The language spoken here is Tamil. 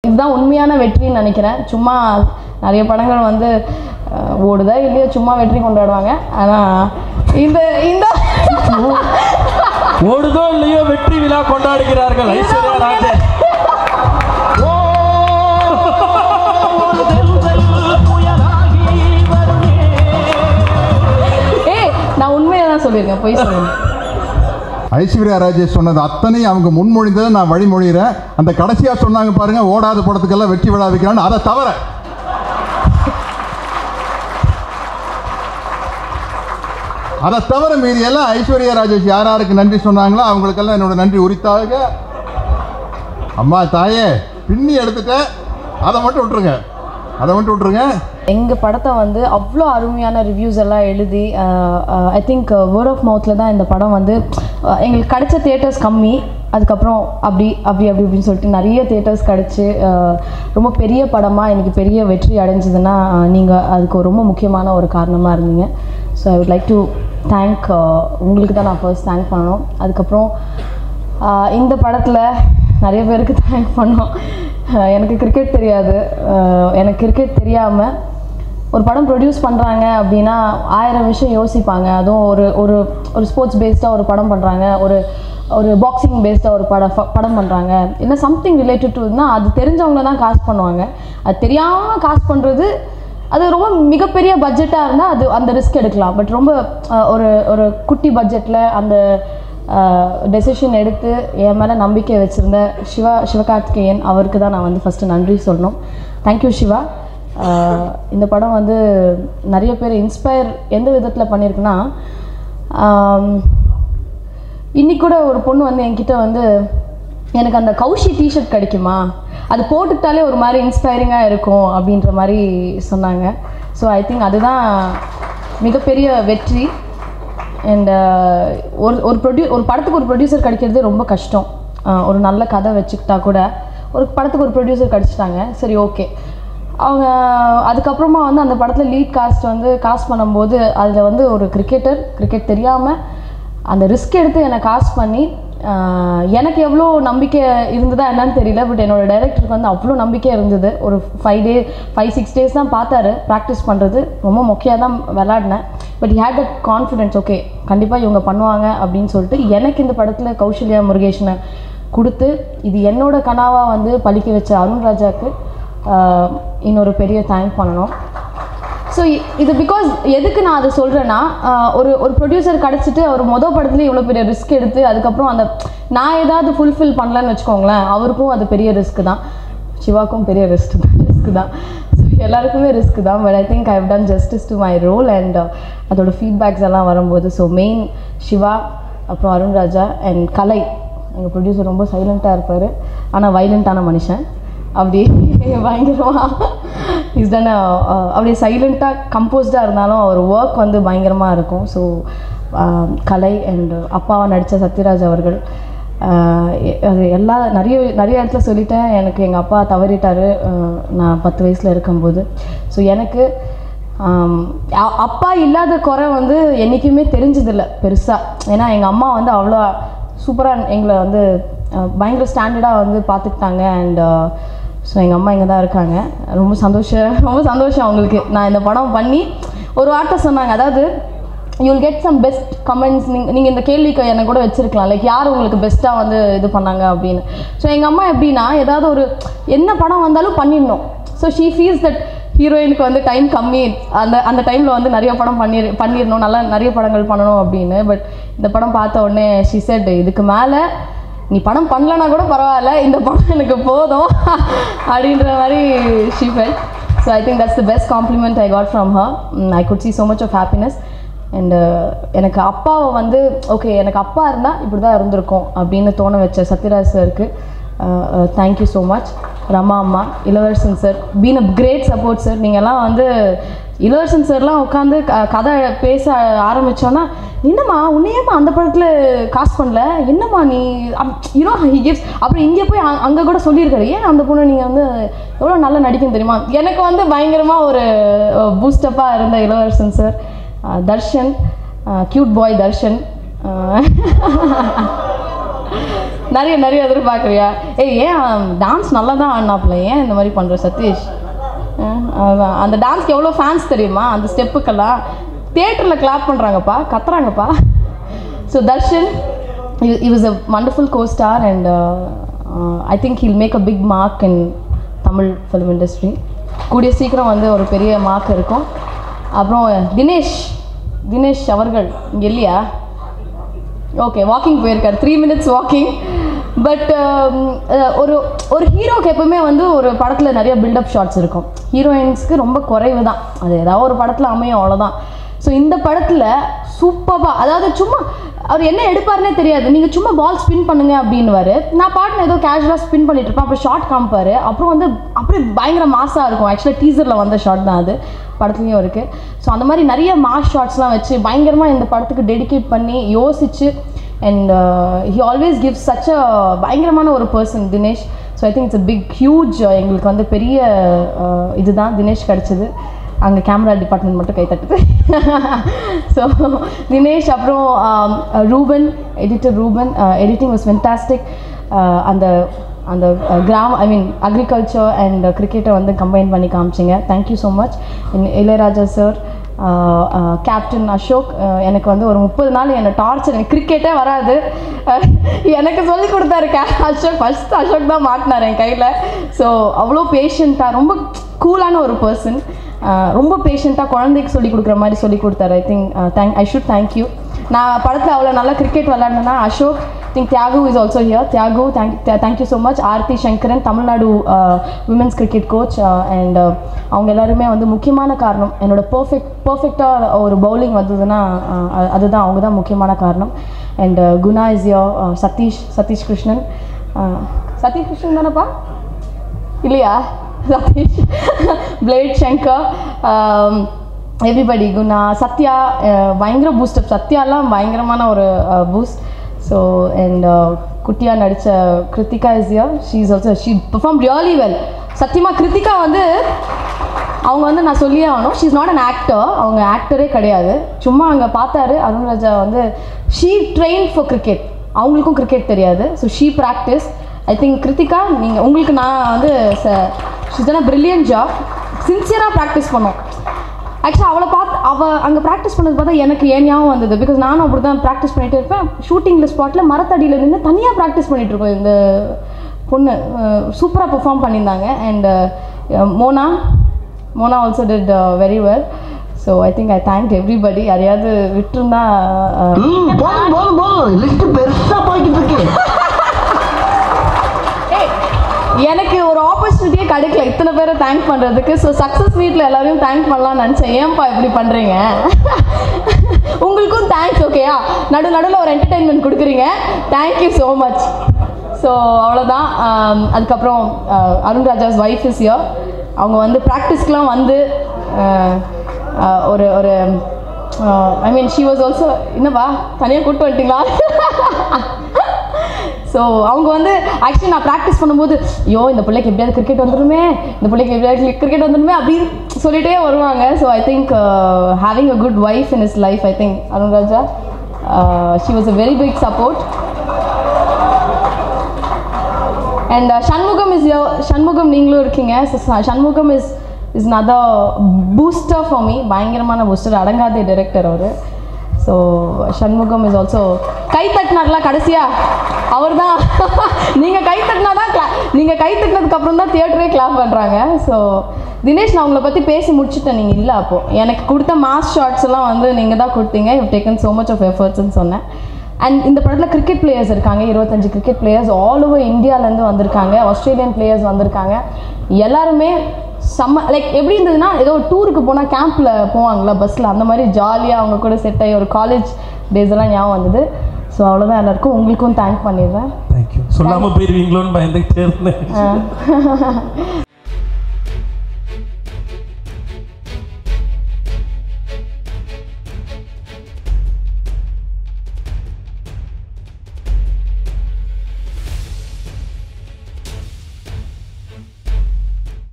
இதுதான் உண்மையான வெற்றின்னு நினைக்கிறேன் சும்மா நிறைய படங்கள் வந்து அஹ், ஓடுதா இல்லையோ சும்மா வெற்றி கொண்டாடுவாங்க ஆனால் இந்த இந்த ஓடுதோ இல்லையோ வெற்றி விழா கொண்டாடுகிறார்கள் ஐஸ்வர்யா ராஜேஷ் ஏய் நான் உண்மையை தான் சொல்லியிருக்கேன் போய் சொல்லுங்க ஐஸ்வர்யா ராஜேஷ் சொன்னது அத்தனையும் அவங்க முன்மொழிந்ததை நான் வழிமொழிகிறேன் அந்த கடைசியாக சொன்னாங்க பாருங்க ஓடாத படத்துக்கெல்லாம் வெற்றி விழா வைக்கிறான்னு அதை தவிர அதை தவிர மீதி எல்லாம் ஐஸ்வர்யா ராஜேஷ் யார் யாருக்கு நன்றி சொன்னாங்களோ அவங்களுக்கெல்லாம் என்னோட நன்றி உரித்தாக அம்மா தாயே பின்னி எடுத்துட்டேன் அதை மட்டும் விட்டுருங்க அதை மட்டும் விட்டுருங்க எங்கள் படத்தை வந்து அவ்வளோ அருமையான ரிவ்யூஸ் எல்லாம் எழுதி ஐ திங்க் வேர்ட் ஆஃப் மவுத்தில் தான் இந்த படம் வந்து அஹ், எங்களுக்கு கிடைச்ச தியேட்டர்ஸ் கம்மி அதுக்கப்புறம் அப்படி அப்படி அப்படி இப்படின்னு சொல்லிட்டு நிறைய தியேட்டர்ஸ் கிடச்சி ரொம்ப பெரிய படமாக எனக்கு பெரிய வெற்றி அடைஞ்சதுன்னா நீங்கள் அதுக்கு ஒரு ரொம்ப முக்கியமான ஒரு காரணமாக இருந்தீங்க so I would like to thank உங்களுக்கு தான் நான் ஃபர்ஸ்ட் தேங்க் பண்ணணும் அதுக்கப்புறம் ஆஹ் இந்த படத்தில் நிறைய பேருக்கு தேங்க் பண்ணோம் ஆஹ் எனக்கு கிரிக்கெட் தெரியாது ஆஹ் எனக்கு கிரிக்கெட் தெரியாமல் ஒரு படம் ப்ரொடியூஸ் பண்ணுறாங்க அப்படின்னா ஆயிரம் விஷயம் யோசிப்பாங்க அதுவும் ஒரு ஒரு ஒரு ஸ்போர்ட்ஸ் பேஸ்டாக ஒரு படம் பண்ணுறாங்க ஒரு ஒரு பாக்ஸிங் பேஸ்டாக ஒரு படம் படம் பண்ணுறாங்க இல்லை சம்திங் ரிலேட்டட் டுனா அது தெரிஞ்சவங்க தான் காசு பண்ணுவாங்க அது தெரியாமல் காசு பண்ணுறது அது ரொம்ப மிகப்பெரிய பட்ஜெட்டாக இருந்தால் அது அந்த ரிஸ்க் எடுக்கலாம் பட் ரொம்ப ஆஹ் ஒரு ஒரு குட்டி பட்ஜெட்டில் அந்த டெசிஷன் எடுத்து என் மேலே நம்பிக்கை வச்சுருந்த சிவா சிவகார்த்திகேயன் அவருக்கு தான் நான் வந்து ஃபஸ்ட்டு நன்றி சொல்லணும் தேங்க்யூ சிவா ஆஹ் இந்த படம் வந்து நிறைய பேர் இன்ஸ்பயர் எந்த விதத்தில் பண்ணியிருக்குன்னா ஆம், இன்னைக்கு கூட ஒரு பொண்ணு வந்து என்கிட்ட வந்து எனக்கு அந்த கௌஷி டிஷர்ட் கிடைக்குமா அது போட்டுக்கிட்டாலே ஒரு மாதிரி இன்ஸ்பைரிங்காக இருக்கும் அப்படின்ற மாதிரி சொன்னாங்க ஸோ ஐ திங்க் அதுதான் மிகப்பெரிய வெற்றி அண்ட் ஒரு ஒரு ப்ரொடியூ ஒரு படத்துக்கு ஒரு ப்ரொடியூசர் கிடைக்கிறது ரொம்ப கஷ்டம் அஹ் ஒரு நல்ல கதை வச்சுக்கிட்டா கூட ஒரு படத்துக்கு ஒரு ப்ரொடியூசர் கிடச்சிட்டாங்க சரி ஓகே அவங்க அதுக்கப்புறமா வந்து அந்த படத்தில் லீட் காஸ்ட் வந்து காஸ்ட் பண்ணும்போது அதில் வந்து ஒரு கிரிக்கெட்டர் கிரிக்கெட் தெரியாமல் அந்த ரிஸ்க் எடுத்து என்னை காசு பண்ணி ஆஹ், எனக்கு எவ்வளோ நம்பிக்கை இருந்ததா என்னன்னு தெரியல பட் என்னோட டைரக்டருக்கு வந்து அவ்வளோ நம்பிக்கை இருந்தது ஒரு five day five six days தான் பார்த்தாரு ப்ராக்டிஸ் பண்ணுறது ரொம்ப மொக்கையாக தான் விளாடினேன் but had that confidence okay கண்டிப்பாக இவங்க பண்ணுவாங்க அப்படின்னு சொல்லிட்டு எனக்கு இந்த படத்தில் கௌசல்யா முருகேஷனை கொடுத்து இது என்னோட கனாவாக வந்து பழிக்க வச்ச அருண் ராஜாக்கு ஆஹ், இன்னொரு பெரிய தேங்க் பண்ணணும் ஸோ இது பிகாஸ் எதுக்கு நான் அதை சொல்கிறேன்னா ஒரு ஒரு ப்ரொடியூசர் கிடச்சிட்டு அவர் மொதல் படத்துலேயே இவ்வளோ பெரிய ரிஸ்க் எடுத்து அதுக்கப்புறம் அந்த நான் ஏதாவது ஃபுல்ஃபில் பண்ணலன்னு வச்சுக்கோங்களேன் அவருக்கும் அது பெரிய ரிஸ்க் தான் சிவாக்கும் பெரிய ரிஸ்க் தான் ரிஸ்க் தான் ஸோ எல்லாருக்குமே ரிஸ்க் தான் but I think I have done justice to my role and அதோட ஃபீட்பேக்ஸ் எல்லாம் வரும்போது ஸோ மெயின் சிவா அப்புறம் அருண் ராஜா அண்ட் கலை எங்கள் ப்ரொடியூசர் ரொம்ப சைலண்ட்டாக இருப்பார் ஆனால் வைலண்ட்டான மனுஷன் அப்படி பயங்கரமாக இஸ் டன் அப்படியே சைலண்ட்டாக கம்போஸ்டாக இருந்தாலும் அவர் ஒர்க் வந்து பயங்கரமாக இருக்கும் ஸோ கலை அண்ட் அப்பாவா நடித்த சத்யராஜ் அவர்கள் ஆஹ் எ- அது எல்லா நிறைய நிறைய இடத்துல சொல்லிட்டேன் எனக்கு எங்கள் அப்பா தவறிட்டார் நான் பத்து வயசில் இருக்கும்போது ஸோ எனக்கு ஆம், அ- அப்பா இல்லாத குறை வந்து என்றைக்குமே தெரிஞ்சதில்ல பெருசாக ஏன்னா எங்கள் அம்மா வந்து அவ்வளோ சூப்பராக எங்களை வந்து அஹ், பயங்கர ஸ்டாண்டர்டாக வந்து பார்த்துக்கிட்டாங்க அண்ட் ஸோ எங்கள் அம்மா இங்கே தான் இருக்காங்க ரொம்ப சந்தோஷம் ரொம்ப சந்தோஷம் அவங்களுக்கு நான் இந்த படம் பண்ணி ஒரு வார்த்தை சொன்னாங்க அதாவது you'll get some best comments நீங்கள் நீங்கள் இந்த கேள்விக்கு என்னை கூட வச்சிருக்கலாம் லைக் யார் உங்களுக்கு பெஸ்ட்டாக வந்து இது பண்ணாங்க அப்படின்னு ஸோ எங்கள் அம்மா எப்படின்னா ஏதாவது ஒரு என்ன படம் வந்தாலும் பண்ணிடணும் ஸோ ஷீ ஃபீல்ஸ் தட் ஹீரோயினுக்கு வந்து டைம் கம்மி அந்த அந்த டைமில் வந்து நிறைய படம் பண்ணி பண்ணிடணும் நல்லா நிறைய படங்கள் பண்ணணும் அப்படின்னு பட் இந்த படம் பார்த்த உடனே ஷி செட் இதுக்கு மேலே நீ படம் பண்ணலனா கூட பரவாயில்ல இந்த படம் எனக்கு போதும் அப்படின்ற மாதிரி she felt so I think that's the best compliment I got from her I could see so much of happiness and எனக்கு அப்பாவை வந்து ஓகே எனக்கு அப்பா இருந்தால் இப்படி தான் இருந்திருக்கும் அப்படின்னு தோண வச்ச சத்யராஜ் சருக்கு தேங்க்யூ ஸோ மச் ரமா அம்மா Ilavarasan sir been a great support sir நீங்கள்லாம் வந்து இளவரசன் சார்லாம் உட்காந்து க கதை பேச ஆரம்பித்தோன்னா என்னம்மா உன்னையேம்மா அந்த படத்தில் காசு பண்ணல என்னம்மா நீ யூனோ ஹி கிவ்ஸ் அப்புறம் இங்கே போய் அங்கே கூட சொல்லியிருக்காரு ஏன் அந்த பொண்ணு நீங்கள் வந்து எவ்வளோ நல்லா நடிக்கும் தெரியுமா எனக்கு வந்து பயங்கரமாக ஒரு பூஸ்டப்பாக இருந்த Ilavarasan sir ah Darshan cute boy Darshan நிறைய நிறைய எதிர்பார்க்குறியா ஏய் ஏன் டான்ஸ் நல்லா தான் ஆடினாப்புல ஏன் இந்த மாதிரி பண்ணுற சதீஷ் அஹ் அதான். அந்த டான்ஸ்க்கு எவ்வளோ ஃபேன்ஸ் தெரியுமா அந்த ஸ்டெப்புக்கெல்லாம் தியேட்டரில் கிளாப் பண்ணுறாங்கப்பா கத்துறாங்கப்பா so Darshan he was a wonderful co-star and uh, uh, I think he'll make a big mark in Tamil film industry கூடிய சீக்கிரம் வந்து ஒரு பெரிய மார்க் இருக்கும் அப்புறம் தினேஷ் தினேஷ் அவர்கள் இங்கே இல்லையா ஓகே வாக்கிங் போயிருக்கார் த்ரீ மினிட்ஸ் வாக்கிங் பட் ஒரு ஒரு ஹீரோக்கு எப்பவுமே வந்து ஒரு படத்தில் நிறைய பில்டப் ஷாட்ஸ் இருக்கும் ஹீரோயின்ஸ்க்கு ரொம்ப குறைவு தான் அது ஏதாவது ஒரு படத்தில் அமையும் அவ்வளோதான் ஸோ இந்த படத்தில் சூப்பராக அதாவது சும்மா அவர் என்ன எடுப்பாருனே தெரியாது நீங்கள் சும்மா பால் ஸ்பின் பண்ணுங்க அப்படின்னுவாரு நான் பாட்டில் ஏதோ கேஷுவலாக ஸ்பின் பண்ணிட்டு இருப்பேன் அப்புறம் ஷார்ட் காமிப்பாரு அப்புறம் வந்து அப்படியே பயங்கர மாஸாக இருக்கும் ஆக்சுவலாக டீசரில் வந்த ஷாட் தான் அது படத்துலையும் இருக்குது ஸோ அந்த மாதிரி நிறைய மாஸ் ஷாட்ஸ்லாம் வச்சு பயங்கரமாக இந்த படத்துக்கு டெடிகேட் பண்ணி யோசிச்சு and he always gives such a பயங்கரமான ஒரு person Dinesh so I think it's a big huge எங்களுக்கு வந்து பெரிய uh, இதுதான் தினேஷ் கிடச்சிது அங்கே கேமரா டிபார்ட்மெண்ட் மட்டும் கை தட்டுது ஸோ தினேஷ் அப்புறம் um, uh, Ruban editor Ruban editing was fantastic அந்த அந்த கிராம ஐ மீன் அக்ரிகல்ச்சர் அண்ட் கிரிக்கெட்டை வந்து கம்பைன் பண்ணி காமிச்சிங்க thank you so much Ilaiyaraaja sir captain Ashok ah எனக்கு வந்து ஒரு முப்பது நாள் என்னை டார்ச்சர் எனக்கு கிரிக்கெட்டே வராது அஹ் எனக்கு சொல்லி கொடுத்தாரு கே அசோக் ஃபஸ்ட் அசோக் தான் மாட்டினார் என் கையில் ஸோ அவ்வளோ பேஷண்ட்டாக ரொம்ப கூலான ஒரு பர்சன் ரொம்ப பேஷண்ட்டாக குழந்தைக்கு சொல்லி கொடுக்குற மாதிரி சொல்லி கொடுத்தாரு I think thank I should thank you நான் படத்தில் அவ்வளோ நல்லா கிரிக்கெட் விளாட்னேன்னா Ashok think Thiyagu is also here Thiyagu thank thank you so much Aarthi Sankaran Tamil Nadu women's cricket coach and அவங்க எல்லாருமே வந்து முக்கியமான காரணம் என்னோட பர்ஃபெக்ட் பர்ஃபெக்டாக ஒரு பவுலிங் வந்ததுன்னா uh, அ- அதுதான் அவங்க தான் முக்கியமான காரணம் and Guna is yo Sathish Sathish Krishnan Uh, Sathish Krishnan தானேப்பா இல்லையா Sathish played Shankar everybody Guna Sathya ah, பயங்கர பூஸ்டப் சத்யாலாம் பயங்கரமான ஒரு பூஸ்ட் ஸோ அண்ட் குட்டியா நடித்த Kiruthika is here she is also she perform really well சத்தியமாக கிருத்திகா வந்து அவங்க வந்து நான் சொல்லியே ஆகணும் she is not an actor அவங்க ஆக்டரே கிடையாது சும்மா அங்கே பார்த்தாரு அருண்ராஜா வந்து ஷீ ட்ரெயின் ஃபார் கிரிக்கெட் அவங்களுக்கும் கிரிக்கெட் தெரியாது so she practice I think Kiruthika நீங்கள் உங்களுக்கு நான் வந்து ஷீஸ் அ பிரில்லியன் ஜாப் சின்சியராக ப்ராக்டிஸ் பண்ணோம் ஆக்சுவலாக அவளை பார்த்து அவள் அங்கே ப்ராக்டிஸ் பண்ணது பார்த்தா எனக்கு ஏன் ஞாபகம் வந்தது பிகாஸ் நானும் அப்படி தான் ப்ராக்டிஸ் பண்ணிகிட்டே இருப்பேன் ஷூட்டிங்கில் ஸ்பாட்டில் மரத்தடியில் நின்று தனியாக ப்ராக்டிஸ் பண்ணிகிட்டு இருக்கோம் இந்த பொண்ணு சூப்பராக பெர்ஃபார்ம் பண்ணியிருந்தாங்க and Mona Mona also did very well so I think I thank everybody யாரையாவது விட்டுருந்தா uh, ம், போதும் போதும் போதும் லிஸ்ட் பெருசா போய்கிட்டு இருக்கு ஏய், எனக்கு ஒரு ஆப்பர்ச்சுனிட்டியே கிடைக்கல இத்தனை பேரை தேங்க் பண்ணுறதுக்கு ஸோ சக்ஸஸ் மீட்டில் எல்லாரையும் தேங்க் பண்ணலாம்னு நினச்சேன் ஏன்ப்பா இப்படி பண்ணுறீங்க உங்களுக்கும் தேங்க்ஸ் ஓகேயா நடு நடுவில் ஒரு என்டர்டெயின்மெண்ட் கொடுக்குறீங்க தேங்க்யூ ஸோ மச் ஸோ அவ்வளோதான் ஆம், அதுக்கப்புறம் ah, Arun Raja's wife is yo அவங்க வந்து ப்ராக்டிஸ்க்கெலாம் வந்து அஹ், அஹ், ஒரு ஒரு I mean she was also என்னப்பா தனியாக கூப்பிட்டு வந்துட்டீங்களா ஸோ அவங்க வந்து ஆக்சுவலி நான் ப்ராக்டிஸ் பண்ணும்போது ஐயோ இந்த பிள்ளைக்கு எப்படியாவது கிரிக்கெட் வந்துடுமே இந்த பிள்ளைக்கு எப்படியாவது கிரிக்கெட் வந்துடுமே அப்படின்னு சொல்லிட்டே வருவாங்க so I think having a good wife in is life I think Arun Raja she was a very big support and Shanmugam is Shanmugam நீங்களும் இருக்கீங்க So, ச- Shanmugam is is another booster for me பயங்கரமான பூஸ்டர் அடங்காத டைரக்டர் அவர் ஸோ சண்முகம் இஸ் ஆல்சோ கை தட்டினார்ல கடைசியா அவர் தான் நீங்கள் கை தட்டினா தான் கிளா நீங்கள் கை தட்டினதுக்கு அப்புறம் தான் தியேட்டரே கிளாப் பண்ணுறாங்க ஸோ தினேஷ் நான் உங்களை பற்றி பேசி முடிச்சுட்டேன் நீங்கள் இல்லை அப்போது எனக்கு கொடுத்த மாஸ் ஷார்ட்ஸ் எல்லாம் வந்து நீங்கள் தான் கொடுத்தீங்க you taken so much of எஃபர்ட்ஸ்னு சொன்னேன் அண்ட் இந்த படத்தில் கிரிக்கெட் பிளேயர்ஸ் இருக்காங்க இருபத்தஞ்சு கிரிக்கெட் பிளேயர்ஸ் ஆல் ஓவர் இந்தியாவிலேருந்து வந்திருக்காங்க ஆஸ்திரேலியன் பிளேயர்ஸ் வந்திருக்காங்க எல்லாருமே செம்ம லைக் எப்படி இருந்ததுன்னா ஏதோ ஒரு டூருக்கு போனால் கேம்பில் போவாங்களா பஸ்ஸில் அந்த மாதிரி ஜாலியாக அவங்க கூட செட் ஆகி ஒரு காலேஜ் டேஸ் எல்லாம் ஞாபகம் வந்தது ஸோ அவ்வளோதான் எல்லாருக்கும் உங்களுக்கும் தேங்க் பண்ணிடுறேன் தேங்க்யூ சொல்லாமல் போயிருவீங்களோன்னு பயந்துக்கிட்டே இருந்தேன் ஆ.